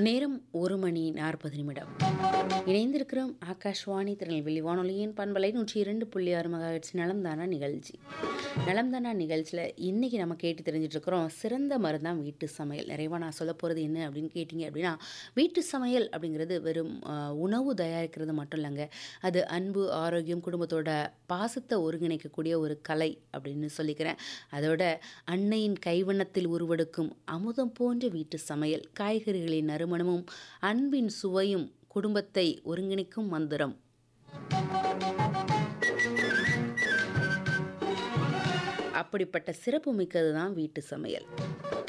நேரம் ஒரு மணி நாற்பது நிமிடம் இணைந்திருக்கிறோம் ஆகாஷ்வாணி திருநெல்வேலி வானொலியின் பண்பலை நூற்றி இரண்டு புள்ளி ஆறு மகாஹெட்ஸ் நலம்தானா நிகழ்ச்சி நலம்தானா நிகழ்ச்சியில் இன்றைக்கி நம்ம கேட்டு தெரிஞ்சுட்டு இருக்கிறோம் சிறந்த மருந்தாம் வீட்டு சமையல் நிறைவாக நான் சொல்ல போகிறது என்ன அப்படின்னு கேட்டிங்க அப்படின்னா வீட்டு சமையல் அப்படிங்கிறது வெறும் ஆஹ், உணவு தயாரிக்கிறது மட்டும் இல்லைங்க அது அன்பு ஆரோக்கியம் குடும்பத்தோட பாசத்தை ஒருங்கிணைக்கக்கூடிய ஒரு கலை அப்படின்னு சொல்லிக்கிறேன் அதோட அன்னையின் கைவண்ணத்தில் உருவெடுக்கும் அமுதம் போன்ற வீட்டு சமையல் காய்கறிகளின் நறுமணமும் அன்பின் சுவையும் குடும்பத்தை ஒருங்கிணைக்கும் மந்திரம் அப்படிப்பட்ட சிறப்பு மிக்கது தான் வீட்டு சமையல்